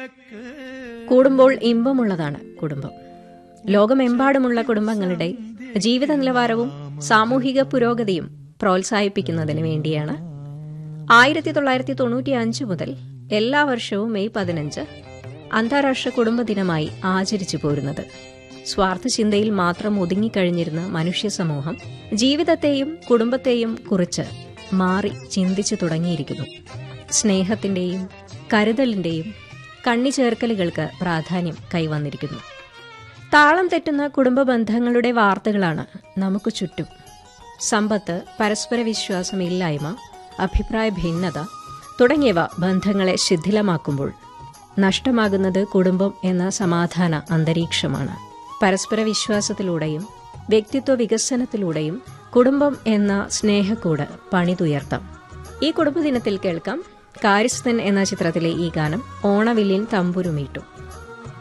കൂടുമ്പോൾ ഇമ്പമുള്ളതാണ് കുടുംബം ലോകമെമ്പാടുമുള്ള കുടുംബങ്ങളുടെ ജീവിത നിലവാരവും സാമൂഹിക പുരോഗതിയും പ്രോത്സാഹിപ്പിക്കുന്നതിന് വേണ്ടിയാണ് ആയിരത്തി തൊള്ളായിരത്തി തൊണ്ണൂറ്റി അഞ്ച് മുതൽ എല്ലാ വർഷവും മെയ് പതിനഞ്ച് അന്താരാഷ്ട്ര കുടുംബ ദിനമായി ആചരിച്ചു പോരുന്നത് സ്വാർത്ഥചിന്തയിൽ മാത്രം ഒതുങ്ങിക്കഴിഞ്ഞിരുന്ന മനുഷ്യ സമൂഹം ജീവിതത്തെയും കുടുംബത്തെയും കുറിച്ച് മാറി ചിന്തിച്ചു തുടങ്ങിയിരിക്കുന്നു സ്നേഹത്തിന്റെയും കരുതലിന്റെയും കണ്ണിച്ചേർക്കലുകൾക്ക് പ്രാധാന്യം കൈവന്നിരിക്കുന്നു താളം തെറ്റുന്ന കുടുംബ ബന്ധങ്ങളുടെ വാർത്തകളാണ് നമുക്ക് ചുറ്റും സമ്പത്ത് പരസ്പര വിശ്വാസമില്ലായ്മ അഭിപ്രായ ഭിന്നത തുടങ്ങിയവ ബന്ധങ്ങളെ ശിഥിലമാക്കുമ്പോൾ നഷ്ടമാകുന്നത് കുടുംബം എന്ന സമാധാന അന്തരീക്ഷമാണ് പരസ്പര വിശ്വാസത്തിലൂടെയും വ്യക്തിത്വ വികസനത്തിലൂടെയും കുടുംബം എന്ന സ്നേഹക്കൂട് പണിതുയർത്താം ഈ കുടുംബദിനത്തിൽ കേൾക്കാം കാര്യസ്ഥൻ എന്ന ചിത്രത്തിലെ ഈ ഗാനം ഓണവില്ലിൻ തമ്പുരുമീട്ടു